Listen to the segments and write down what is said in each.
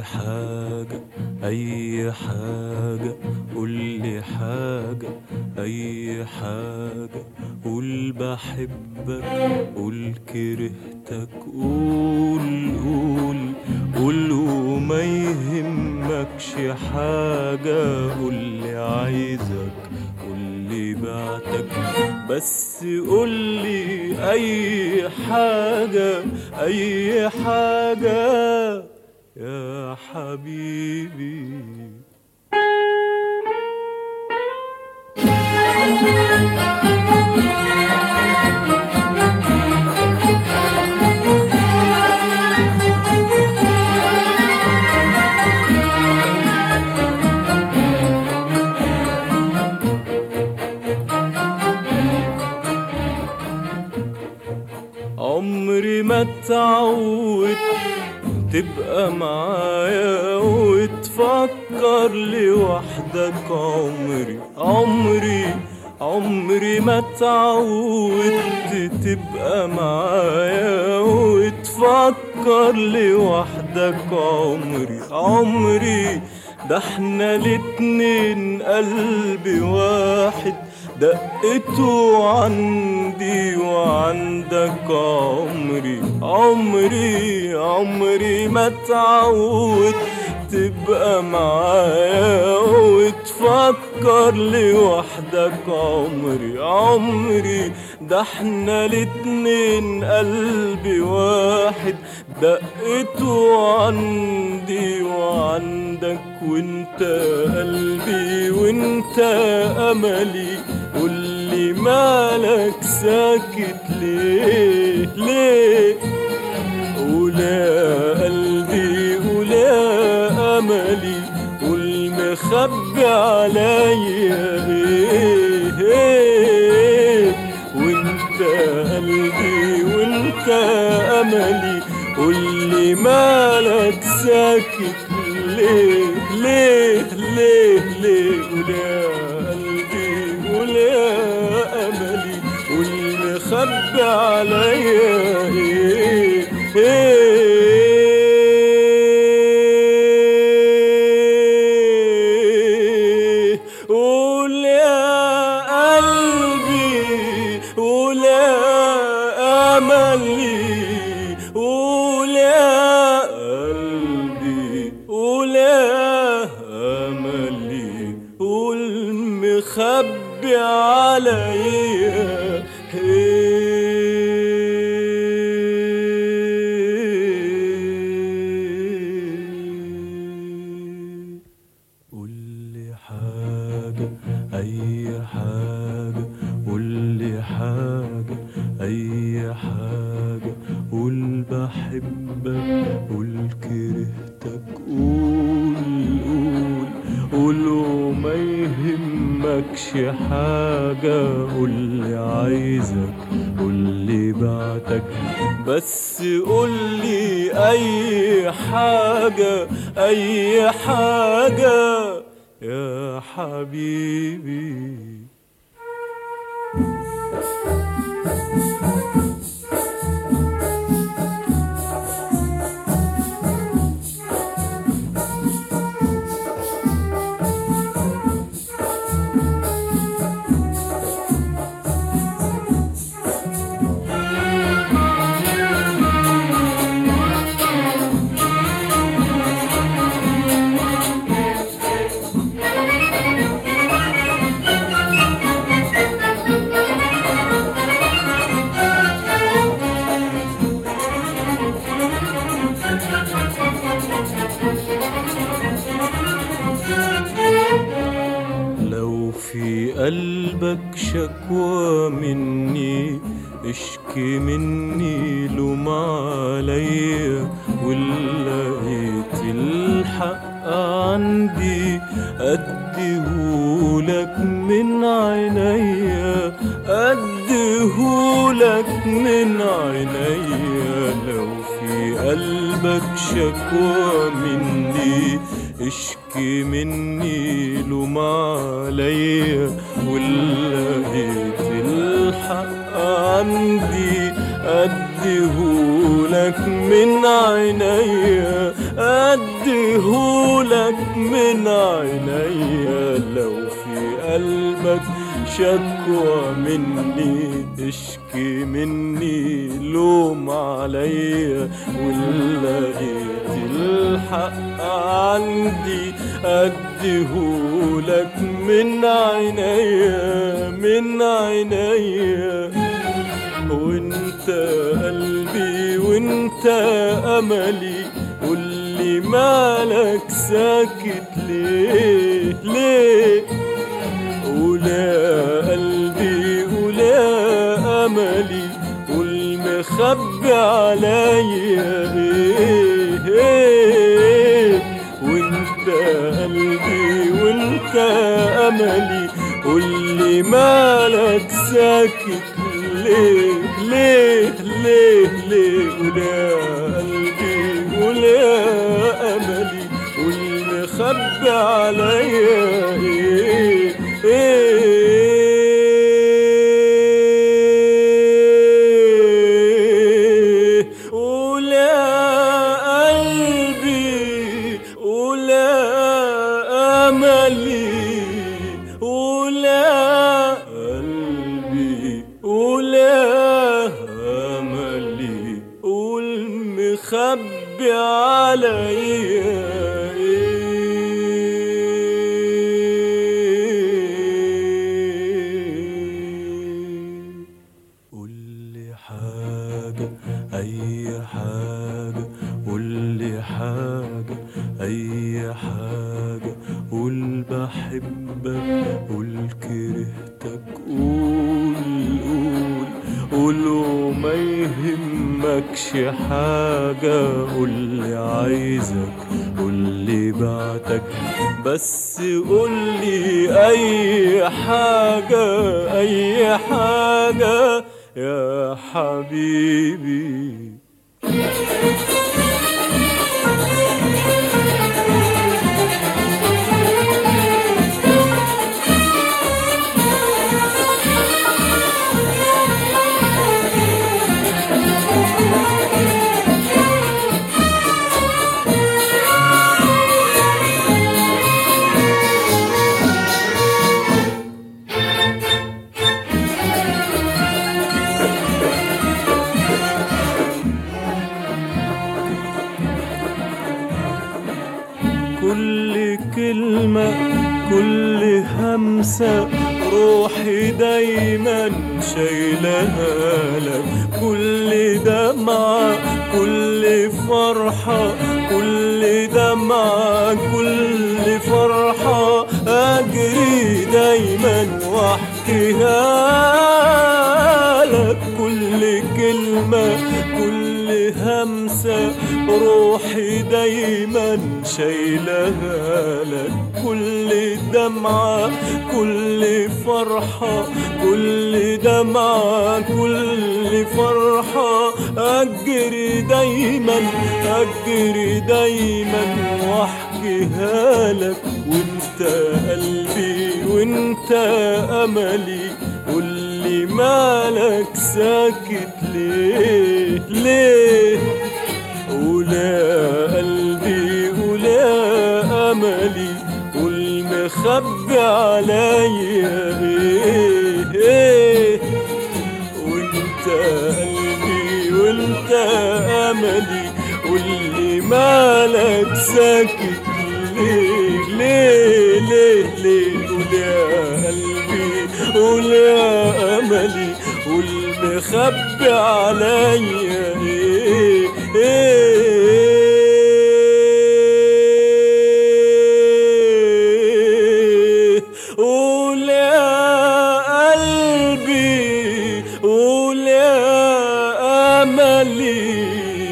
لي حاجة أي حاجة قول لي حاجة أي حاجة قول بحبك قول كرهتك قول قول قول وما يهمكش حاجة قول لي عايزك قول لي بعتك بس قول لي أي حاجة أي حاجة يا حبيبي عمري ما اتعودت تبقى معايا وتفكر لوحدك عمري عمري عمري ما اتعودت تبقى معايا وتفكر لوحدك عمري عمري ده احنا الاتنين قلب واحد دقته عندي وعندك عمري عمري عمري ما اتعود تبقى معايا وتفكر لوحدك عمري عمري ده احنا الاتنين قلبي واحد دقته عندي وعندك وانت قلبي وانت املي قولي مالك ساكت ليه ليه قول يا قلبي قول يا املي قول مخبي عليا ايه ايه وانت قلبي وانت املي قولي مالك ساكت ليه ليه ليه ليه قول يا قلبي قول يا املي قول مخبي عليا ايه ايه قول يا قلبي قول يا املي قول يا قلبي قول يا املي قول مخبي عليا إيه. قول لي حاجة أي حاجة قول لي حاجة أي حاجة قول بحبك قول كرهتك قول قول قول وما يهمكش حاجة قول لي عايزك قول لي بعتك بس قول لي أي حاجة أي حاجة يا حبيبي لو في قلبك شكوى مني اشكي مني لوم عليا ولقيت الحق عندي اديهولك من عينيا اديهولك من عينيا لو في قلبك شكوى مني اشكي مني لوم عليا ولقيت الحق عندي قد أديهولك من عينيا أديهولك من عينيا لو في قلبك شكوى مني اشكي مني لوم عليا ولقيت الحق عندي أديهولك من عينيا من عينيا وانت قلبي وانت املي قولي مالك ساكت ليه ليه ولا قلبي ولا املي والمخبي عليا ايه ايه وانت قلبي وانت املي قولي مالك ساكت ليه ليه ليه ليه ولا قلبي ولا املي والمخبي عليا ايه ايه ولا قلبي ولا املي ولا قلبي ولا املي والمخبي عليا إيه قولي حاجة أي حاجة قولي حاجة أي حاجة قول بحبك قول كرهتك قول قول قول وما يهمكش حاجة قولي عايزك قولي بعتك بس قولي أي حاجة أي حاجة يا حبيبي كل كلمة كل همسة روحي دايما شايلها لك كل دمعة كل فرحة كل دمعة كل فرحة أجري دايما واحكيها لك كل كلمة كل همسة روحي دايما شايلها لك كل دمعة كل فرحة كل دمعة كل فرحة أجري دايما أجري دايما واحكيها لك وانت قلبي وانت أملي قولي مالك ساكت ليه ليه ولا قلبي ولا املي والمخبي عليا ايه ايه وانت قلبي وانت املي واللي مالك ساكت ليه ليه ليه ليه ولا قلبي ولا املي والمخبي عليا ايه ايه ولا قلبي ولا املي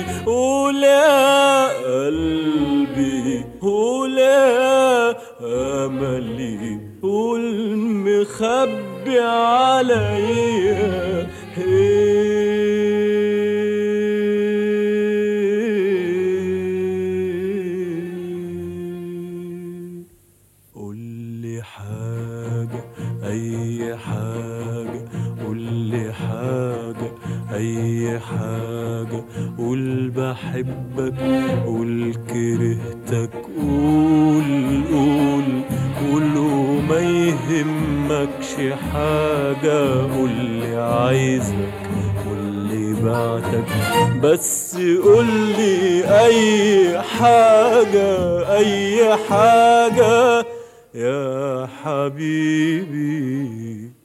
ولا قلبي ولا املي والمخبي عليا إيه قولي حاجة أي حاجة قولي حاجة أي حاجة حاجة قول بحبك قول كرهتك قول قول قول وما يهمكش حاجة قول لي عايزك قول لي بعتك بس قول لي أي حاجة أي حاجة يا حبيبي